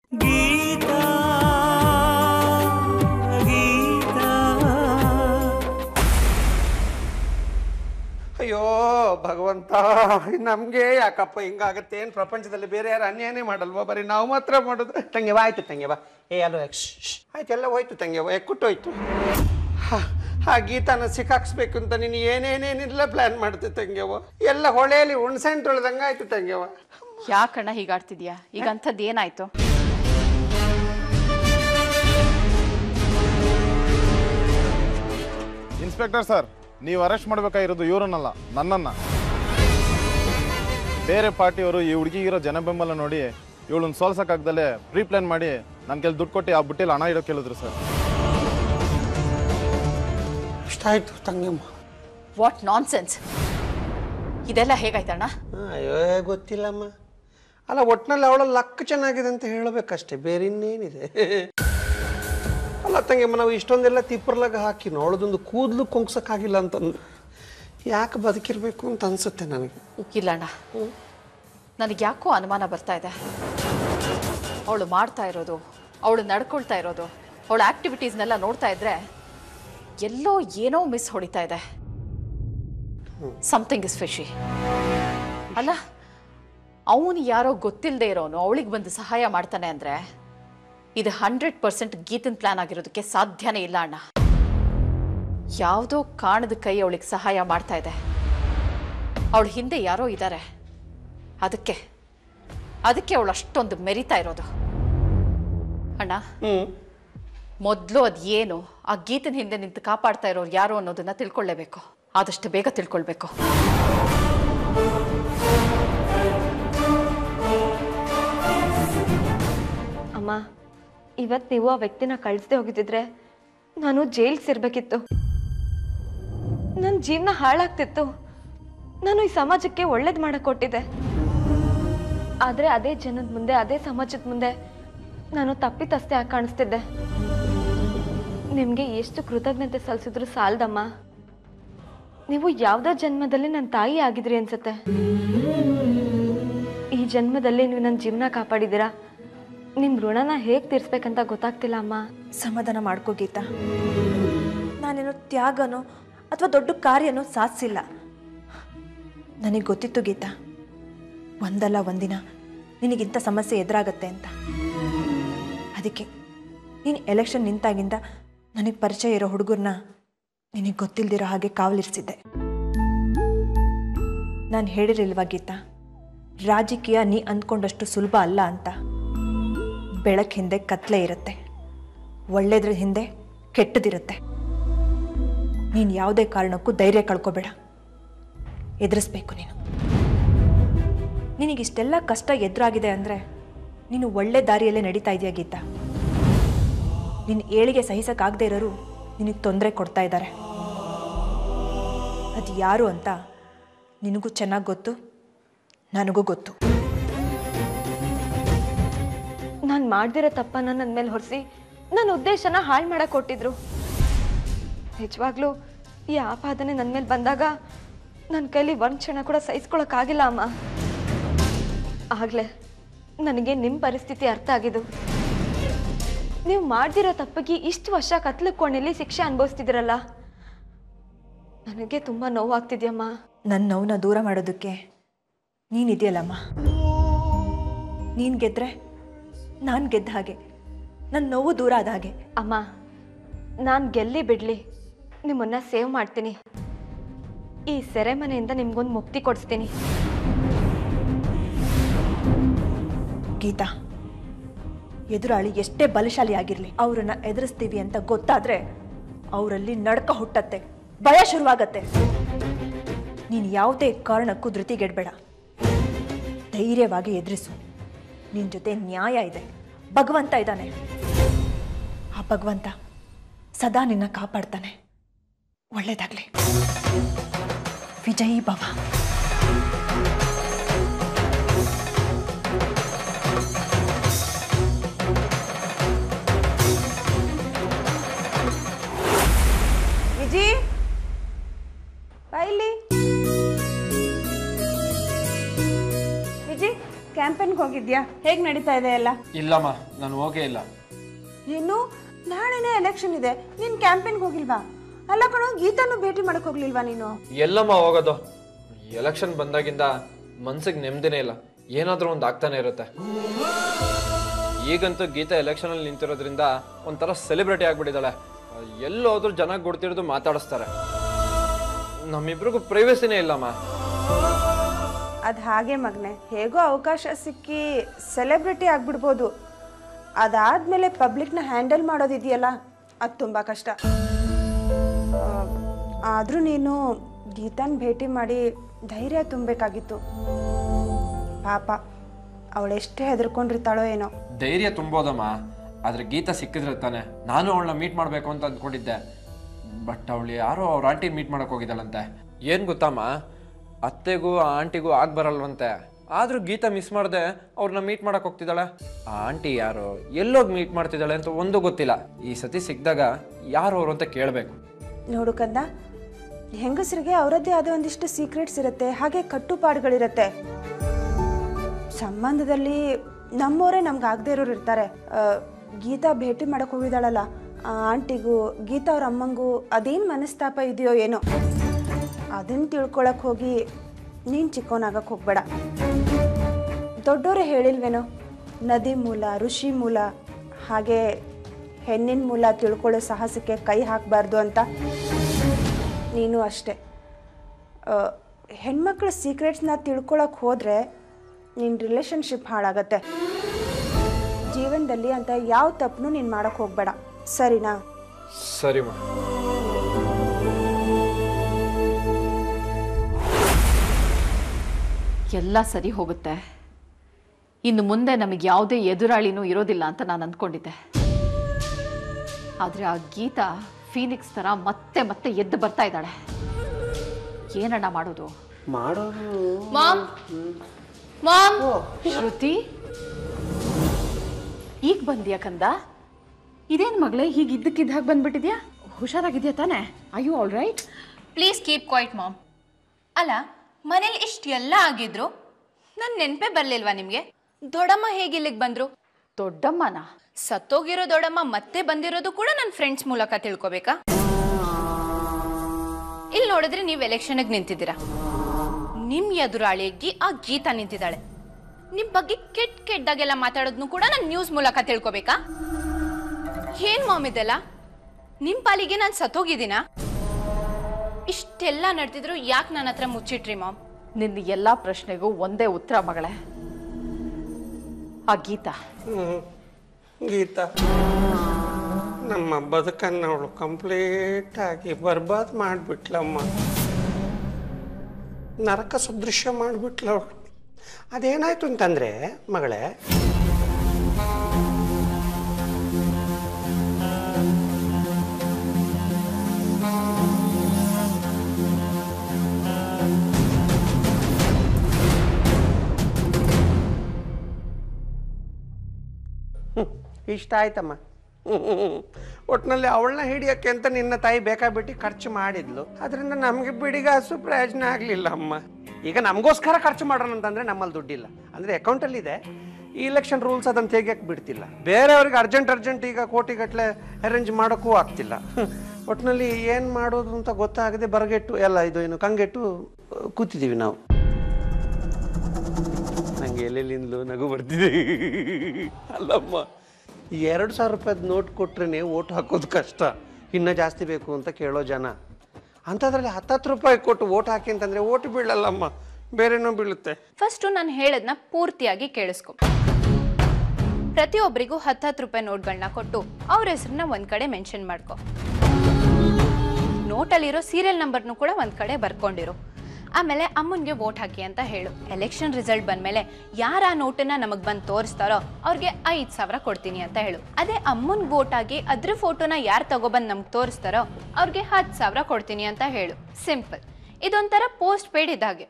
ಗೀತಾ ಗೀತಾ ಅಯ್ಯೋ ಭಗವಂತ ನಮಗೆ ಯಾಕಪ್ಪ ಹಿಂಗಾಗತ್ತೆ ಏನು ಪ್ರಪಂಚದಲ್ಲಿ ಬೇರೆ ಯಾರು ಅನ್ಯಾಯನೇ ಮಾಡಲ್ವಾ ಬರೀ ನಾವು ಮಾತ್ರ ಮಾಡೋದು ತಂಗೆವ ಆಯ್ತು ತಂಗೆವ ಏ ಅಲ್ಲೋ ಯಾಕೆ ಆಯ್ತು ಎಲ್ಲ ಹೋಯ್ತು ತಂಗೆವ ಎಕ್ಕುಟ್ಟೋಯ್ತು ಹಾ, ಆ ಗೀತಾನ ಸಿಕ್ಕಾಕ್ಸ್ಬೇಕು ಅಂತ ನೀನು ಏನೇನೇನೆಲ್ಲ ಪ್ಲ್ಯಾನ್ ಮಾಡ್ತೆ ತಂಗೆವ ಎಲ್ಲ ಹೊಳೆಯಲ್ಲಿ ಹುಣ್ಸೆಂಟ್ ತೊಳೆದಂಗೆ ಆಯ್ತು ತಂಗೆವ ಯಾಕಣ್ಣ ಹೀಗಾಡ್ತಿದ್ಯಾ ಈಗ ಅಂಥದ್ದು ಏನಾಯ್ತು ಇನ್ಸ್ಪೆಕ್ಟರ್ ಸರ್ ನೀವು ಅರೆಸ್ಟ್ ಮಾಡಬೇಕಾಗಿರೋದು ಇವರನ್ನಲ್ಲ ನನ್ನನ್ನ ಬೇರೆ ಪಾರ್ಟಿಯವರು ಈ ಹುಡುಗಿಗಿರೋ ಜನಬೆಂಬಲ ನೋಡಿ ಇವಳನ್ನ ಸೋಲ್ಸಕ್ಕಾಗ್ದಲೆ ಪ್ರೀ ಪ್ಲಾನ್ ಮಾಡಿ ನನ್ನ ಕೆಲ ದುಡ್ಡು ಕೊಟ್ಟು ಆ ಬುಟ್ಟಿಲಿ ಹಣ ಇಡೋಕೆ ಹೇಳಿದ್ರು ಸರ್ ಇಷ್ಟಾಯ್ತು ತಂಗೆಮ್ಮ ವಾಟ್ ನಾನ್ ಸೆನ್ಸ್ ಇದೆಲ್ಲ ಹೇಗಾಯ್ತಣ್ಣ ಅಯ್ಯೋ ಗೊತ್ತಿಲ್ಲಮ್ಮ ಅಲ್ಲ ಒಟ್ನಲ್ಲಿ ಅವಳ ಲಕ್ ಚೆನ್ನಾಗಿದೆ ಅಂತ ಹೇಳಬೇಕಷ್ಟೇ ಬೇರೆ ಇನ್ನೇನಿದೆ ಅಲ್ಲ ತಂಗೆಮ್ಮ ನಾವು ಇಷ್ಟೊಂದೆಲ್ಲ ತಿಪ್ಪರ್ಲಾಗ ಹಾಕಿ ಅವಳದೊಂದು ಕೂದಲು ಕೊಂಗ್ಸಕ್ಕಾಗಿಲ್ಲ ಅಂತಂದು ಯಾಕೆ ಬದುಕಿರ್ಬೇಕು ಅಂತ ಅನ್ಸುತ್ತೆ ನನಗೆ ಇಲ್ಲಣ್ಣ ನನಗೆ ಯಾಕೋ ಅನುಮಾನ ಬರ್ತಾ ಇದೆ ಅವಳು ಮಾಡ್ತಾ ಇರೋದು ಅವಳು ನಡ್ಕೊಳ್ತಾ ಇರೋದು ಅವಳ ಆಕ್ಟಿವಿಟೀಸ್ನೆಲ್ಲ ನೋಡ್ತಾ ಇದ್ರೆ ಎಲ್ಲೋ ಏನೋ ಮಿಸ್ ಹೊಡಿತಾ ಇದೆ ಸಮಥಿಂಗ್ ಇಸ್ ಫಿಶಿ ಅಲ್ಲ ಅವನು ಯಾರೋ ಗೊತ್ತಿಲ್ಲದೆ ಇರೋನು ಅವಳಿಗೆ ಬಂದು ಸಹಾಯ ಮಾಡ್ತಾನೆ ಅಂದ್ರೆ ಇದು ಹಂಡ್ರೆಡ್ ಪರ್ಸೆಂಟ್ ಗೀತನ್ ಪ್ಲಾನ್ ಆಗಿರೋದಕ್ಕೆ ಸಾಧ್ಯನೇ ಇಲ್ಲ ಅಣ್ಣ ಯಾವುದೋ ಕಾಣದ ಕೈ ಅವಳಿಗೆ ಸಹಾಯ ಮಾಡ್ತಾ ಇದೆ ಅವಳ ಹಿಂದೆ ಯಾರೋ ಇದ್ದಾರೆ ಅದಕ್ಕೆ ಅದಕ್ಕೆ ಅವಳು ಅಷ್ಟೊಂದು ಮೆರಿತಾ ಇರೋದು ಅಣ್ಣ ಮೊದಲು ಅದು ಏನು ಆ ಗೀತನ ಹಿಂದೆ ನಿಂತು ಕಾಪಾಡ್ತಾ ಇರೋರು ಯಾರು ಅನ್ನೋದನ್ನ ತಿಳ್ಕೊಳ್ಳೇಬೇಕು ಆದಷ್ಟು ಬೇಗ ತಿಳ್ಕೊಳ್ಬೇಕು ಅಮ್ಮ ಇವತ್ತು ನೀವು ಆ ವ್ಯಕ್ತಿನ ಕಳಿಸ್ದೆ ಹೋಗಿದ್ದಿದ್ರೆ ನಾನು ಜೈಲ್ಗೆ ಸೇರ್ಬೇಕಿತ್ತು ನನ್ನ ಜೀವನ ಹಾಳಾಗ್ತಿತ್ತು ನಾನು ಈ ಸಮಾಜಕ್ಕೆ ಒಳ್ಳೇದು ಮಾಡಕ್ ಕೊಟ್ಟಿದ್ದೆ ಆದರೆ ಅದೇ ಜನದ ಮುಂದೆ ಅದೇ ಸಮಾಜದ ಮುಂದೆ ನಾನು ತಪ್ಪಿತಸ್ಥೆ ಆಗಿ ಕಾಣಿಸ್ತಿದ್ದೆ ನಿಮಗೆ ಎಷ್ಟು ಕೃತಜ್ಞತೆ ಸಲ್ಲಿಸಿದ್ರು ಸಾಲದಮ್ಮ ನೀವು ಯಾವುದೋ ಜನ್ಮದಲ್ಲಿ ನನ್ನ ತಾಯಿ ಆಗಿದ್ರಿ ಅನ್ಸುತ್ತೆ ಈ ಜನ್ಮದಲ್ಲಿ ನೀವು ನನ್ನ ಜೀವನ ಕಾಪಾಡಿದ್ದೀರಾ ನಿಮ್ಮ ಋಣನ ಹೇಗೆ ತೀರಿಸ್ಬೇಕಂತ ಗೊತ್ತಾಗ್ತಿಲ್ಲ ಅಮ್ಮ ಸಮಾಧಾನ ಮಾಡ್ಕೋ ಗೀತಾ ನಾನೇನೋ ತ್ಯಾಗನೋ ಅಥವಾ ದೊಡ್ಡ ಕಾರ್ಯನೋ ಸಾಧಿಸಿಲ್ಲ ನನಗೆ ಗೊತ್ತಿತ್ತು ಗೀತಾ ಒಂದಲ್ಲ ಒಂದಿನ ನಿನಗಿಂಥ ಸಮಸ್ಯೆ ಎದುರಾಗತ್ತೆ ಅಂತ ಅದಕ್ಕೆ ನೀನು ಎಲೆಕ್ಷನ್ ನಿಂತಾಗಿಂದ ನನಗೆ ಪರಿಚಯ ಇರೋ ಹುಡುಗರನ್ನ ನಿನಗೆ ಗೊತ್ತಿಲ್ದಿರೋ ಹಾಗೆ ಕಾವಲಿರಿಸಿದ್ದೆ ನಾನು ಹೇಳಿರಲಿಲ್ವಾ ಗೀತಾ ರಾಜಕೀಯ ನೀ ಅಂದ್ಕೊಂಡಷ್ಟು ಸುಲಭ ಅಲ್ಲ ಅಂತ ಬೆಳಕು ಹಿಂದೆ ಕತ್ಲೆ ಇರುತ್ತೆ ಒಳ್ಳೇದ್ರ ಹಿಂದೆ ಕೆಟ್ಟದಿರುತ್ತೆ ನೀನು ಯಾವುದೇ ಕಾರಣಕ್ಕೂ ಧೈರ್ಯ ಕಳ್ಕೊಬೇಡ ಎದುರಿಸ್ಬೇಕು ನೀನು ನಿನಗಿಷ್ಟೆಲ್ಲ ಕಷ್ಟ ಎದುರಾಗಿದೆ ಅಂದರೆ ನೀನು ಒಳ್ಳೆ ದಾರಿಯಲ್ಲೇ ನಡೀತಾ ಇದೆಯಾ ಗೀತಾ ನಿನ್ನ ಏಳಿಗೆ ಸಹಿಸಕ್ಕಾಗದೇ ಇರೋರು ನಿನಗೆ ತೊಂದರೆ ಕೊಡ್ತಾ ಇದ್ದಾರೆ ಅದು ಯಾರು ಅಂತ ನಿನಗೂ ಚೆನ್ನಾಗಿ ಗೊತ್ತು ನನಗೂ ಗೊತ್ತು ನಾನು ಮಾಡ್ದಿರೋ ತಪ್ಪನ್ನ ನನ್ನ ಮೇಲೆ ಹೊರಿಸಿ ನನ್ನ ಉದ್ದೇಶನ ಹಾಳು ಮಾಡಕ್ ಕೊಟ್ಟಿದ್ರು ನಿಜವಾಗ್ಲೂ ಈ ಆಪಾದನೆ ನನ್ನ ಮೇಲೆ ಬಂದಾಗ ನನ್ನ ಕೈಲಿ ಒಂದು ಕ್ಷಣ ಕೂಡ ಸಹಿಸ್ಕೊಳಕ್ಕಾಗಿಲ್ಲ ಅಮ್ಮ ಆಗ್ಲೇ ನನಗೆ ನಿಮ್ಮ ಪರಿಸ್ಥಿತಿ ಅರ್ಥ ಆಗಿದ್ದು ನೀವು ಮಾಡ್ದಿರೋ ತಪ್ಪಿಗೆ ಇಷ್ಟು ವರ್ಷ ಕತ್ಲು ಕೋಣೆಯಲ್ಲಿ ಶಿಕ್ಷೆ ಅನುಭವಿಸ್ತಿದ್ದೀರಲ್ಲ ನನಗೆ ತುಂಬ ನೋವಾಗ್ತಿದ್ಯಮ್ಮ ನನ್ನ ನೋವನ್ನ ದೂರ ಮಾಡೋದಕ್ಕೆ ನೀನಿದೆಯಲ್ಲಮ್ಮ ನೀನು ಗೆದ್ರೆ ನಾನು ಗೆದ್ದ ಹಾಗೆ ನನ್ನ ನೋವು ದೂರ ಆದ ಹಾಗೆ ಅಮ್ಮ ನಾನು ಗೆಲ್ಲಿ ಬಿಡ್ಲಿ ನಿಮ್ಮನ್ನ ಸೇವ್ ಮಾಡ್ತೀನಿ ಈ ಸೆರೆಮನೆಯಿಂದ ನಿಮ್ಗೊಂದು ಮುಕ್ತಿ ಕೊಡಿಸ್ತೀನಿ ಗೀತಾ ಎದುರಾಳಿ ಎಷ್ಟೇ ಬಲಶಾಲಿ ಆಗಿರಲಿ ಅವರನ್ನ ಎದುರಿಸ್ತೀವಿ ಅಂತ ಗೊತ್ತಾದ್ರೆ ಅವರಲ್ಲಿ ನಡ್ಕ ಹುಟ್ಟತ್ತೆ ಭಯ ಶುರುವಾಗತ್ತೆ ನೀನು ಯಾವುದೇ ಕಾರಣಕ್ಕೂ ಧೃತಿಗೆಡ್ಬೇಡ ಧೈರ್ಯವಾಗಿ ಎದುರಿಸು ನಿನ್ನ ಜೊತೆ ನ್ಯಾಯ ಇದೆ ಭಗವಂತ ಇದ್ದಾನೆ ಆ ಭಗವಂತ ಸದಾ ನಿನ್ನ ಕಾಪಾಡ್ತಾನೆ ಒಳ್ಳೇದಾಗ್ಲಿ ವಿಜಯೀ ಭವ ವಿಜಿ ಬಾ ಇಲ್ಲಿ ವಿಜಿ ಕ್ಯಾಂಪೇನ್ಗೆ ಹೋಗಿದ್ಯಾ ಹೇಗೆ ನಡೀತಾ ಇದೆ ಎಲ್ಲ ಇಲ್ಲಮ್ಮ ನಾನು ಹೋಗೇ ಇಲ್ಲ ಏನು ನಾಳೆನೇ ಎಲೆಕ್ಷನ್ ಇದೆ ನೀನು ಕ್ಯಾಂಪೇನ್ಗೆ ಹೋಗಿಲ್ವಾ ಅಲ್ಲ ಕಣೋ ಗೀತಾನು ಭೇಟಿ ಮಾಡಕ್ ಹೋಗ್ಲಿಲ್ವಾ ನೀನು ಎಲ್ಲಮ್ಮ ಹೋಗೋದು ಎಲೆಕ್ಷನ್ ಬಂದಾಗಿಂದ ಮನ್ಸಿಗೆ ನೆಮ್ಮದಿನೇ ಇಲ್ಲ ಏನಾದರೂ ಒಂದು ಆಗ್ತಾನೆ ಇರುತ್ತೆ ಈಗಂತೂ ಗೀತಾ ಎಲೆಕ್ಷನಲ್ಲಿ ನಿಂತಿರೋದ್ರಿಂದ ಒಂಥರ ಸೆಲೆಬ್ರಿಟಿ ಆಗ್ಬಿಟ್ಟಿದ್ದಾಳೆ ಎಲ್ಲಿ ಹೋದ್ರೂ ಜನ ಗುಡ್ತಿರೋದು ಮಾತಾಡಿಸ್ತಾರೆ ನಮ್ಮಿಬ್ರಿಗೂ ಪ್ರೈವಸಿನೇ ಇಲ್ಲಮ್ಮ ಅದು ಹಾಗೆ ಮಗನೆ ಹೇಗೋ ಅವಕಾಶ ಸಿಕ್ಕಿ ಸೆಲೆಬ್ರಿಟಿ ಆಗ್ಬಿಡ್ಬೋದು ಅದಾದ್ಮೇಲೆ ಪಬ್ಲಿಕ್ನ ಹ್ಯಾಂಡಲ್ ಮಾಡೋದಿದೆಯಲ್ಲ ಅದು ತುಂಬ ಕಷ್ಟ ಆದರೂ ನೀನು ಗೀತಾನ್ ಭೇಟಿ ಮಾಡಿ ಧೈರ್ಯ ತುಂಬಬೇಕಾಗಿತ್ತು ಪಾಪ ಅವಳೆಷ್ಟೇ ಹೆದರ್ಕೊಂಡಿರ್ತಾಳೋ ಏನೋ ಧೈರ್ಯ ತುಂಬೋದಮ್ಮ ಆದ್ರೆ ಗೀತಾ ಸಿಕ್ಕಿದ್ರೆ ತಾನೆ ನಾನು ಅವಳನ್ನ ಮೀಟ್ ಮಾಡಬೇಕು ಅಂತ ಅಂದ್ಕೊಂಡಿದ್ದೆ ಬಟ್ ಅವಳು ಯಾರೋ ಅವ್ರ ಆಂಟಿ ಮೀಟ್ ಮಾಡಕ್ ಹೋಗಿದ್ದಾಳಂತೆ ಏನು ಗೊತ್ತಮ್ಮ ಅತ್ತೆಗೂ ಆ ಆಂಟಿಗೂ ಆಗ್ ಬರಲ್ವಂತೆ ಆದ್ರೂ ಗೀತಾ ಮಿಸ್ ಮಾಡದೆ ಅವ್ರನ್ನ ಮೀಟ್ ಮಾಡಕ್ ಹೋಗ್ತಿದ್ದಾಳೆ ಆ ಆಂಟಿ ಯಾರು ಎಲ್ಲೋಗಿ ಮೀಟ್ ಮಾಡ್ತಿದ್ದಾಳೆ ಅಂತ ಒಂದು ಗೊತ್ತಿಲ್ಲ ಈ ಸತಿ ಸಿಕ್ಕಿದಾಗ ಯಾರು ಅವರು ಅಂತ ಕೇಳಬೇಕು ನೋಡು ಕಂದ ಹೆಂಗಸರಿಗೆ ಅವರದ್ದೇ ಆದ ಒಂದಿಷ್ಟು ಸೀಕ್ರೆಟ್ಸ್ ಇರುತ್ತೆ ಹಾಗೆ ಕಟ್ಟುಪಾಡುಗಳಿರುತ್ತೆ ಸಂಬಂಧದಲ್ಲಿ ನಮ್ಮವರೇ ನಮ್ಗೆ ಆಗದೆ ಇರೋರು ಇರ್ತಾರೆ ಆ, ಗೀತಾ ಭೇಟಿ ಮಾಡಕ್ ಹೋಗಿದ್ದಾಳಲ್ಲ ಆ ಆಂಟಿಗೂ ಗೀತಾ ಅವ್ರ ಅಮ್ಮಂಗೂ ಅದೇನು ಮನಸ್ತಾಪ ಇದೆಯೋ ಏನೋ ಅದನ್ನ ತಿಳ್ಕೊಳಕ್ ಹೋಗಿ ನೀನು ಚಿಕ್ಕವನಾಗಕ್ಕೆ ಹೋಗ್ಬೇಡ ದೊಡ್ಡೋರೇ ಹೇಳಿಲ್ವೇನೋ ನದಿ ಮೂಲ ಋಷಿ ಮೂಲ ಹಾಗೆ ಹೆಣ್ಣಿನ ಮೂಲ ತಿಳ್ಕೊಳ್ಳೋ ಸಾಹಸಕ್ಕೆ ಕೈ ಹಾಕಬಾರ್ದು ಅಂತ ನೀನು ಅಷ್ಟೆ ಆ, ಹೆಣ್ಮಕ್ಳ ಸೀಕ್ರೆಟ್ಸ್ನ ತಿಳ್ಕೊಳಕ್ ಹೋದ್ರೆ ನಿನ್ನ ರಿಲೇಶನ್ಶಿಪ್ ಹಾಳಾಗತ್ತೆ ಜೀವನದಲ್ಲಿ ಅಂತ ಯಾವ ತಪ್ಪನು ನೀನು ಮಾಡಕ್ ಹೋಗ್ಬೇಡ ಸರಿನಾ ಸರಿಮ್ಮ ಎಲ್ಲ ಸರಿ ಹೋಗುತ್ತೆ ಇನ್ನು ಮುಂದೆ ನಮಗೆ ಯಾವುದೇ ಎದುರಾಳಿನೂ ಇರೋದಿಲ್ಲ ಅಂತ ನಾನು ಅಂದ್ಕೊಂಡಿದ್ದೆ ಆದರೆ ಆ ಗೀತಾ ಫೀನಿಕ್ಸ್ ಥರ ಮತ್ತೆ ಮತ್ತೆ ಎದ್ದು ಬರ್ತಾ ಇದ್ದಾಳೆ ಏನಣ್ಣ ಮಾಡೋದು ಮಾಡೋದು ಮಾಮ್ ಮಾಮ್ ಶ್ರುತಿ ಈಗ ಬಂದ್ಯಾ ಕಂದ ಇದೇನ್ ಮಗಳೇ ಹೀಗೆ ಇದ್ದಕ್ಕಿದ್ದ ಹಾಗೆ ಬಂದ್ಬಿಟ್ಟಿದ್ಯಾ ಹುಷಾರಾಗಿದ್ಯಾ ತಾನೇ ಅಯ್ಯೋ all right please keep quiet mom ಅಲ್ಲ ಮನೇಲಿ ಇಷ್ಟೆಲ್ಲ ಆಗಿದ್ರು ನನ್ನ ನೆನಪೇ ಬರಲಿಲ್ವಾ ನಿಮಗೆ ದೊಡ್ಡಮ್ಮ ಹೇಗೆ ಇಲ್ಲಿಗೆ ಬಂದ್ರು ದೊಡ್ಡಮ್ಮನ ಸತ್ತೋಗಿರೋ ದೊಡ್ಡಮ್ಮ ಮತ್ತೆ ಬಂದಿರೋದು ಕೂಡ ನನ್ನ ಫ್ರೆಂಡ್ಸ್ ಮೂಲಕ ತಿಳ್ಕೊಬೇಕಾ ಇಲ್ಲಿ ನೋಡಿದ್ರೆ ನೀವು ಎಲೆಕ್ಷನ್ಗೆ ನಿಂತಿದ್ದೀರಾ ನಿಮ್ ಎದುರಾಳಿಯಾಗಿ ಆ ಗೀತಾ ನಿಂತಿದ್ದಾಳೆ ನಿಮ್ ಬಗ್ಗೆ ಕೆಟ್ಟ ಕೆಟ್ಟದಾಗೆಲ್ಲ ಮಾತಾಡೋದ್ನು ಕೂಡ ನಾನು ನ್ಯೂಸ್ ಮೂಲಕ ತಿಳ್ಕೊಬೇಕಾ ಏನ್ ಮಾಮ್ ಇದೆಲ್ಲ ನಿಮ್ ಪಾಲಿಗೆ ನಾನು ಸತ್ತೋಗಿದ್ದೀನಾ ಇಷ್ಟೆಲ್ಲ ನಡೆದಿದ್ರು ಯಾಕೆ ನನ್ನ ಹತ್ರ ಮುಚ್ಚಿಟ್ರಿ ಮಾಮ್ ನಿನ್ನ ಎಲ್ಲ ಪ್ರಶ್ನೆಗೂ ಒಂದೇ ಉತ್ತರ ಮಗಳೇ ಆ ಗೀತಾ ಹ್ಮ್. ಗೀತಾ ನಮ್ಮ ಬದುಕನ್ನು ಅವಳು ಕಂಪ್ಲೀಟ್ ಆಗಿ ಬರ್ಬಾದ್ ಮಾಡಿಬಿಟ್ಲಮ್ಮ ನರಕ ಸದೃಶ್ಯ ಮಾಡಿಬಿಟ್ಲ ಅವಳು ಅದೇನಾಯ್ತು ಅಂತಂದ್ರೆ ಮಗಳೇ ಇಷ್ಟ ಆಯ್ತಮ್ಮ ಒಟ್ಟಿನಲ್ಲಿ ಅವಳನ್ನ ಹಿಡಿಯೋಕ್ಕೆ ಅಂತ ನಿನ್ನ ತಾಯಿ ಬೇಕಾಬಿಟ್ಟು ಖರ್ಚು ಮಾಡಿದ್ಲು ಅದರಿಂದ ನಮಗೆ ಬಿಡಿಗಾಸು ಪ್ರಯೋಜನ ಆಗಲಿಲ್ಲ ಅಮ್ಮ ಈಗ ನಮಗೋಸ್ಕರ ಖರ್ಚು ಮಾಡೋಣ ಅಂತಂದ್ರೆ ನಮ್ಮಲ್ಲಿ ದುಡ್ಡಿಲ್ಲ ಅಂದರೆ ಅಕೌಂಟಲ್ಲಿ ಇದೆ ಈ ಇಲೆಕ್ಷನ್ ರೂಲ್ಸ್ ಅದನ್ನು ತೆಗಿಯಕ್ಕೆ ಬಿಡ್ತಿಲ್ಲ ಬೇರೆಯವ್ರಿಗೆ ಅರ್ಜೆಂಟ್ ಅರ್ಜೆಂಟ್ ಈಗ ಕೋಟಿಗಟ್ಟಲೆ ಅರೇಂಜ್ ಮಾಡೋಕ್ಕೂ ಆಗ್ತಿಲ್ಲ ಒಟ್ಟಿನಲ್ಲಿ ಏನು ಮಾಡೋದು ಅಂತ ಗೊತ್ತಾಗದೆ ಬರಗೆಟ್ಟು ಎಲ್ಲ ಇದು ಏನು ಕಂಗೆಟ್ಟು ಅಹ್, ಕೂತಿದ್ದೀವಿ ನಾವು ನಂಗೆ ಎಲ್ಲೆಲ್ಲಿಂದಲೂ ನಗು ಬರ್ತಿದೆ ಅಲ್ಲಮ್ಮ ಈ ಎರಡು ಸಾವಿರ ರೂಪಾಯ್ದು ನೋಟ್ ಕೊಟ್ರೆ ಓಟ್ ಹಾಕೋದು ಕಷ್ಟ ಇನ್ನೂ ಜಾಸ್ತಿ ಬೇಕು ಅಂತ ಕೇಳೋ ಜನ ಅಂಥದ್ರಲ್ಲಿ ಹತ್ತತ್ತು ರೂಪಾಯಿ ಕೊಟ್ಟು ಓಟ್ ಹಾಕಿ ಅಂತಂದರೆ ಓಟ್ ಬೀಳಲ್ಲಮ್ಮ ಬೇರೆನೋ ಬೀಳುತ್ತೆ ಫಸ್ಟು ನಾನು ಹೇಳದ್ನ ಪೂರ್ತಿಯಾಗಿ ಕೇಳಿಸ್ಕೊ ಪ್ರತಿಯೊಬ್ಬರಿಗೂ ಹತ್ತತ್ತು ರೂಪಾಯಿ ನೋಟ್ಗಳನ್ನ ಕೊಟ್ಟು ಅವ್ರ ಹೆಸರನ್ನ ಒಂದ್ ಕಡೆ ಮೆನ್ಷನ್ ಮಾಡ್ಕೊ ನೋಟಲ್ಲಿರೋ ಸೀರಿಯಲ್ ನಂಬರ್ನು ಕೂಡ ಒಂದ್ ಕಡೆ ಬರ್ಕೊಂಡಿರು ಆಮೇಲೆ ಅಮ್ಮನ್ಗೆ ವೋಟ್ ಹಾಕಿ ಅಂತ ಹೇಳು ಎಲೆಕ್ಷನ್ ರಿಸಲ್ಟ್ ಬಂದ್ಮೇಲೆ ಯಾರ ಆ ನೋಟನ್ನ ನಮಗ್ ಬಂದು ತೋರಿಸ್ತಾರೋ ಅವ್ರಿಗೆ ಐದ್ ಸಾವಿರ ಕೊಡ್ತೀನಿ ಅಂತ ಹೇಳು ಅದೇ ಅಮ್ಮನ್ ವೋಟ್ ಆಗಿ ಅದ್ರ ಫೋಟೋನ ಯಾರು ತಗೊಬಂದು ನಮ್ಗೆ ತೋರಿಸ್ತಾರೋ ಅವ್ರಿಗೆ ಹತ್ತು ಸಾವಿರ ಕೊಡ್ತೀನಿ ಅಂತ ಹೇಳು ಸಿಂಪಲ್ ಇದೊಂಥರ ಪೋಸ್ಟ್ ಪೇಡ್ ಇದ್ದಾಗೆ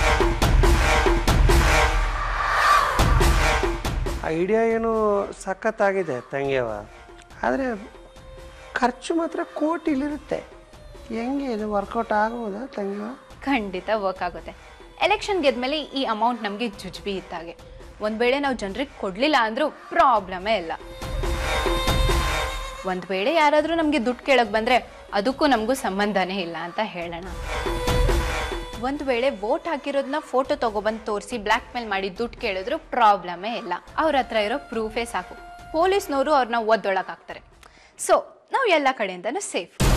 ಐಡಿಯಾ ಏನು ಸಖತ್ತಾಗಿದೆ ತಂಗ್ಯವ ಆದರೆ ಖರ್ಚು ಮಾತ್ರ ಕೋಟಿಲಿರುತ್ತೆ ಹೆಂಗೆ ಇದು ವರ್ಕೌಟ್ ಆಗ್ಬೋದಾ ತಂಗ್ಯವ ಖಂಡಿತ ವರ್ಕ್ ಆಗುತ್ತೆ ಎಲೆಕ್ಷನ್ ಗೆದ್ಮೇಲೆ ಈ ಅಮೌಂಟ್ ನಮಗೆ ಜುಜ್ಬಿ ಇದ್ದಾಗೆ ಒಂದ್ ವೇಳೆ ನಾವು ಜನರಿಗೆ ಕೊಡ್ಲಿಲ್ಲ ಅಂದ್ರೂ ಪ್ರಾಬ್ಲಮೇ ಇಲ್ಲ ಒಂದ್ ವೇಳೆ ಯಾರಾದ್ರೂ ನಮ್ಗೆ ದುಡ್ಡು ಕೇಳಕ್ ಬಂದ್ರೆ ಅದಕ್ಕೂ ನಮಗೂ ಸಂಬಂಧನೇ ಇಲ್ಲ ಅಂತ ಹೇಳೋಣ ಒಂದ್ ವೇಳೆ ವೋಟ್ ಹಾಕಿರೋದನ್ನ ಫೋಟೋ ತಗೊಬಂದು ತೋರಿಸಿ ಬ್ಲ್ಯಾಕ್ ಮೇಲ್ ಮಾಡಿ ದುಡ್ಡು ಕೇಳಿದ್ರು ಪ್ರಾಬ್ಲಮೇ ಇಲ್ಲ ಅವ್ರ ಹತ್ರ ಇರೋ ಪ್ರೂಫೇ ಸಾಕು ಪೊಲೀಸ್ನವರು ಅವ್ರನ್ನ ಒದ್ದೊಳಕ್ ಹಾಕ್ತಾರೆ ಸೊ ನಾವು ಎಲ್ಲ ಕಡೆಯಿಂದನೂ ಸೇಫ್